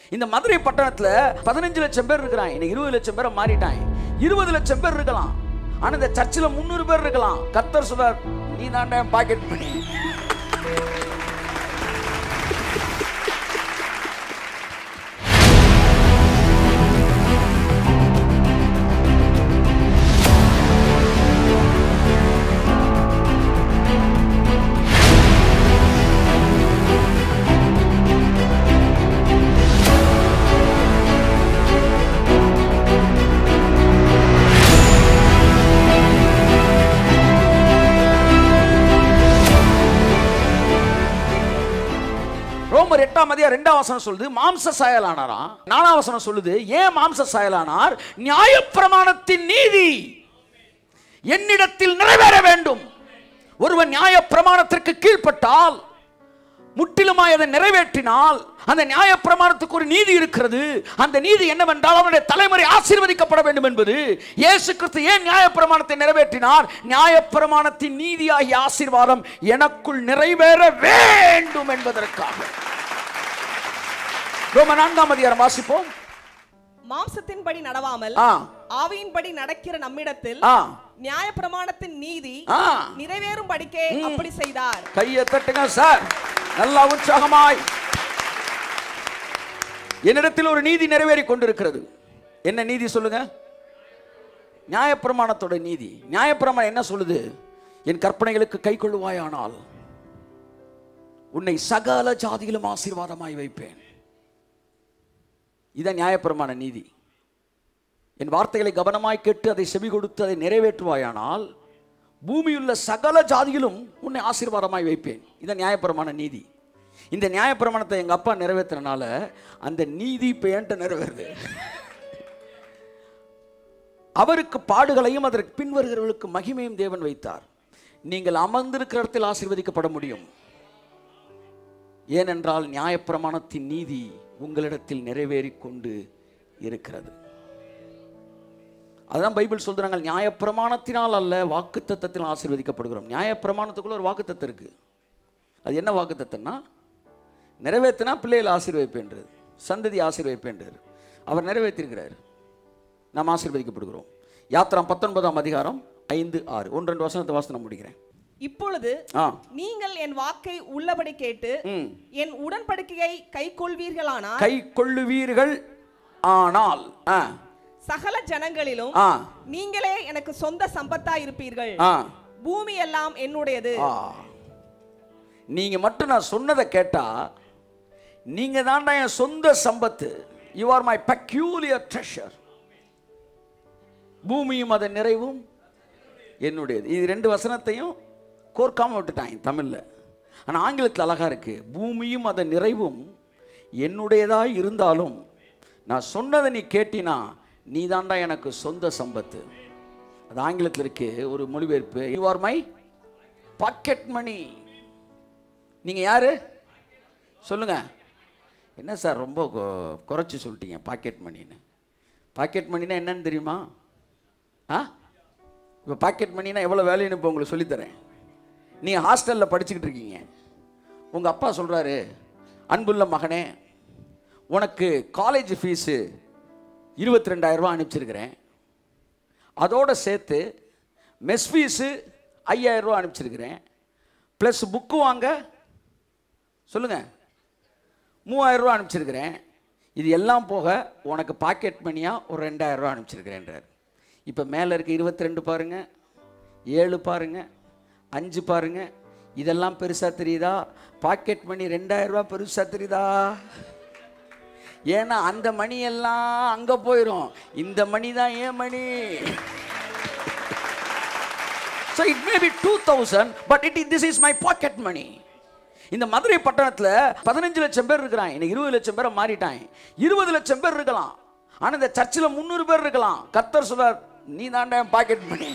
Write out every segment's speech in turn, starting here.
இந்த மதுரை பட்டணத்துல பதினஞ்சு லட்சம் பேர் இருக்கிறாங்க இன்னைக்கு இருபது லட்சம் பேரை மாறிட்டாங்க இருபது லட்சம் பேர் இருக்கலாம் ஆனா இந்த சர்ச்சில் முந்நூறு பேர் இருக்கலாம் கத்தர் சொல்றார் நீ தாண்டா பாக்கெட் பண்ணி ரோமர் எட்டாம் அதிகாரம் ரெண்டாம் வசனம் சொல்லுது மாம்ச சாயலானாராம் நாலாம் வசனம் சொல்லுது ஏன் மாம்ச சாயலானார் நியாயப்பிரமாணத்தின் நீதி என்னிடத்தில் நிறைவேற வேண்டும் ஒருவன் நியாயப்பிரமாணத்திற்கு கீழ்ப்பட்டால் முற்றிலுமாய் அதை நிறைவேற்றினால் அந்த நியாயப்பிரமாணத்துக்கு ஒரு நீதி இருக்கிறது அந்த நீதி என்னவென்றால் அவனுடைய தலைமுறை ஆசீர்வதிக்கப்பட வேண்டும் என்பது இயேசு கிறிஸ்து ஏன் நியாயப்பிரமாணத்தை நிறைவேற்றினார் நியாயப்பிரமாணத்தின் நீதியாகிய ஆசீர்வாதம் எனக்குள் நிறைவேற வேண்டும் என்பதற்காக ரோம நான்காம் அதிகாரம் வாசிப்போம் மாம்சத்தின்படி நடவாமல் ஆ ஆவியின்படி நடக்கிற நம்மிடத்தில் ஆ நியாயப்பிரமாணத்தின் நீதி ஆ நிறைவேறும் படிக்கே அப்படி செய்தார் கையை தட்டுங்க சார் நல்லா உற்சாகமாய் என்னிடத்தில் ஒரு நீதி நிறைவேறி கொண்டிருக்கிறது என்ன நீதி சொல்லுங்க நியாயப்பிரமாணத்தோட நீதி நியாயப்பிரமாணம் என்ன சொல்லுது என் கற்பனைகளுக்கு கை கொள்ளுவாயானால் உன்னை சகல ஜாதியிலும் ஆசீர்வாதமாய் வைப்பேன் இதான் நியாயப்பிரமாண நீதி என் வார்த்தைகளை கவனமாய் கேட்டு அதை செவி கொடுத்து அதை நிறைவேற்றுவாயானால் பூமியுள்ள சகல ஜாதியிலும் உன்னை ஆசீர்வாதமாய் வைப்பேன் இதான் நியாயப்பிரமாண நீதி இந்த நியாயப்பிரமாணத்தை எங்க அப்பா நிறைவேற்றுறனால அந்த நீதி இப்போ என்கிட்ட நிறைவேறுது அவருக்கு பாடுகளையும் அதற்கு பின்வருகிறவர்களுக்கு மகிமையும் தேவன் வைத்தார் நீங்கள் அமர்ந்திருக்கிற இடத்தில் ஆசீர்வதிக்கப்பட முடியும் ஏனென்றால் நியாயப்பிரமாணத்தின் நீதி உங்களிடத்தில் நிறைவேறிக் கொண்டு இருக்கிறது அதான் பைபிள் சொல்றாங்க நியாயப்பிரமாணத்தினால் அல்ல வாக்குத்தத்தத்தில் ஆசீர்வதிக்கப்படுகிறோம் நியாயப்பிரமாணத்துக்குள்ள ஒரு வாக்குத்தத்தம் இருக்கு அது என்ன வாக்குத்தத்தம்னா நிறைவேற்றினா பிள்ளைகளை ஆசீர்வதிப்பேன்றது சந்ததி ஆசீர்வதிப்பேன்றார் அவர் நிறைவேற்றிருக்கிறார் நாம் ஆசீர்வதிக்கப்படுகிறோம் யாத்திராம் பத்தொன்பதாம் அதிகாரம் ஐந்து ஆறு ஒன்று ரெண்டு வசனத்தை வாசனை முடிக்கிறேன் இப்பொழுது ஆ நீங்கள் என் வாக்கை உள்ளபடி கேட்டு ம் என் உடன்படிக்கையை கை கொள்வீர்களானால் கை கொள்ளுவீர்கள் ஆனால் ஆ சகல ஜனங்களிலும் ஆ நீங்களே எனக்கு சொந்த சம்பத்தா இருப்பீர்கள் ஆ பூமி எல்லாம் என்னுடையது ஆ நீங்க மட்டும் நான் சொன்னதை கேட்டா நீங்க தான்டா என் சொந்த சம்பத்து you are my peculiar treasure பூமியும் அதன் நிறைவும் என்னுடையது இது ரெண்டு வசனத்தையும் கோர்க்காம விட்டுட்டாங்க தமிழ்ல ஆனா ஆங்கிலத்தில் அழகா இருக்கு பூமியும் அதன் நிறைவும் என்னுடையதாய் இருந்தாலும் நான் சொன்னதை நீ கேட்டினா நீ தாண்டா எனக்கு சொந்த சம்பத்து அது ஆங்கிலத்தில் இருக்கு ஒரு மொழிபெயர்ப்பு you are my pocket money நீங்க யாரு சொல்லுங்க என்ன சார் ரொம்ப கொ- குறைச்சு சொல்லிட்டீங்க பாக்கெட் மணின்னு பாக்கெட் மணினா என்னன்னு தெரியுமா ஆ இப்போ பாக்கெட் மணினா எவ்வளோ வேலைன்னு இப்போ உங்களுக்கு சொல்லித்தரேன் நீங்கள் ஹாஸ்டலில் படிச்சுக்கிட்டு இருக்கீங்க உங்கள் அப்பா சொல்கிறாரு அன்புள்ள மகனே உனக்கு காலேஜ் ஃபீஸு இருபத்தி ரெண்டாயிரரூபா அனுப்பிச்சிருக்கிறேன் அதோட சேர்த்து மெஸ் ஃபீஸு ஐயாயிரரூபா அனுப்பிச்சிருக்கிறேன் ப்ளஸ் புக்கு வாங்க சொல்லுங்கள் மூவாயிரரூபா அனுப்பிச்சிருக்கிறேன் இது எல்லாம் போக உனக்கு பாக்கெட் மணியாக ஒரு ரெண்டாயிரரூபா அனுப்பிச்சிருக்கிறேன்றார் இப்போ மேலே இருக்க இருபத்தி ரெண்டு பாருங்க ஏழு பாருங்க அஞ்சு பாருங்க இதெல்லாம் பெருசாக தெரியுதா பாக்கெட் மணி ரெண்டாயிரரூபா பெருசாக தெரியுதா ஏன்னா அந்த மணி எல்லாம் அங்கே போயிடும் இந்த மணி தான் ஏன் money so it may be two thousand but it this is my pocket money இந்த மதுரை பட்டணத்தில் பதினஞ்சு லட்சம் பேர் இருக்கிறாங்க இன்னைக்கு இருபது லட்சம் பேரை மாறிட்டாங்க இருபது லட்சம் பேர் இருக்கலாம் ஆனால் இந்த சர்ச்சில் முந்நூறு பேர் இருக்கலாம் கத்தர் சொல்றார் நீ தாண்டா பாக்கெட் மணி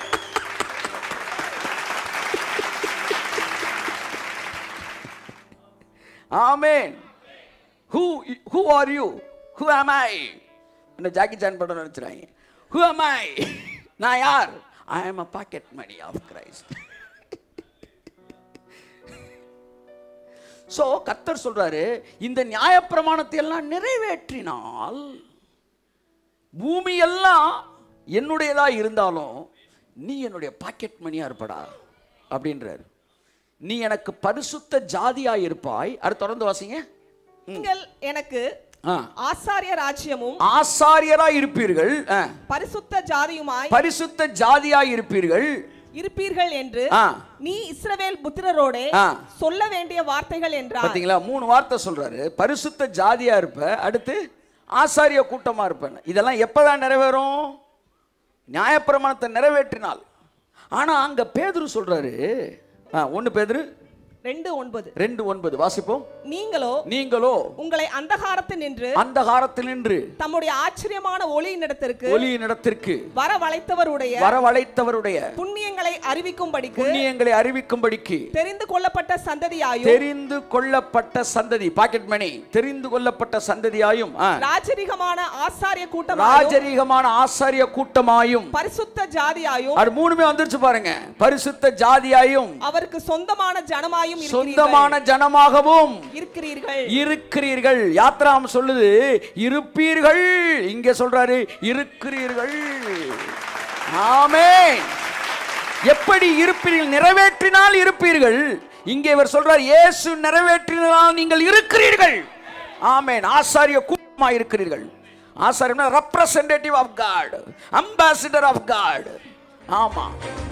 ஆமேன் who who are you who am I என்ன ஜாக்கி சான் படம் நினச்சிடாங்க ஹூ am ஐ நான் யார் I am a pocket money of Christ so கத்தர் சொல்றாரு இந்த நியாயப்பிரமாணத்தை எல்லாம் நிறைவேற்றினால் பூமி எல்லாம் என்னுடையதா இருந்தாலும் நீ என்னுடைய பாக்கெட் மணியா இருப்படா அப்படின்றாரு நீ எனக்கு பரிசுத்த ஜாதியா இருப்பாய் அடுத்து தொடர்ந்து வாசிங்க நீங்கள் எனக்கு ஆ. ஆசாரிய ராஜ்யமும் ஆசாரியரா இருப்பீர்கள் ஆ. பரிசுத்த ஜாதியுமாய் பரிசுத்த ஜாதியா இருப்பீர்கள் இருப்பீர்கள் என்று ஆ. நீ இஸ்ரவேல் புத்திரரோடே ஆ. சொல்ல வேண்டிய வார்த்தைகள் என்றார் பாத்தீங்களா மூணு வார்த்தை சொல்றாரு பரிசுத்த ஜாதியா இருப்ப அடுத்து ஆசாரிய கூட்டமா இருப்பேன் இதெல்லாம் எப்பதான் நிறைவேறும் நியாயப்பிரமாணத்தை நிறைவேற்றினால் ஆனா அங்க பேதுரு சொல்றாரு ஆ, ஒண்ணு பேதுரு ரெண்டு ஒன்பது ரெண்டு ஒன்பது வாசிப்போம் நீங்களோ நீங்களோ உங்களை அந்தகாரத்தில் நின்று அந்தகாரத்தில் நின்று தம்முடைய ஆச்சரியமான ஒளியினிடத்திற்கு ஒளியின் இடத்திற்கு வரவழைத்தவருடைய வரவழைத்தவருடைய புண்ணியங்களை அறிவிக்கும்படிக்கு புண்ணியங்களை அறிவிக்கும்படிக்கு தெரிந்து கொள்ளப்பட்ட சந்ததியாயும் தெரிந்து கொள்ளப்பட்ட சந்ததி பாக்கெட் மணி தெரிந்து கொள்ளப்பட்ட சந்ததியாயும் ஆ, ராஜரிகமான ஆசாரிய கூட்டமாயும் ராஜரீகமான ஆசாரிய கூட்டமாயும் பரிசுத்த ஜாதியாயும் அது மூணுமே வந்துருச்சு பாருங்க பரிசுத்த ஜாதியாயும் அவருக்கு சொந்தமான ஜனமாயும் இருக்கிறீர்கள். சொந்தமான ஜனமாகவும் இருக்கிறீர்கள் இருக்கிறீர்கள் யாத்ராம் சொல்லுது இருப்பீர்கள் இங்க சொல்றாரு இருக்கிறீர்கள் ஆமென் எப்படி இருப்பீர்கள் நிறைவேற்றினால் இருப்பீர்கள் இங்கே இவர் சொல்றார் இயேசு நிறைவேற்றினால் நீங்கள் இருக்கிறீர்கள் ஆமென் ஆசாரிய கூட்டமா இருக்கிறீர்கள் ஆசாரியம்னா representative of God ambassador of God ஆமா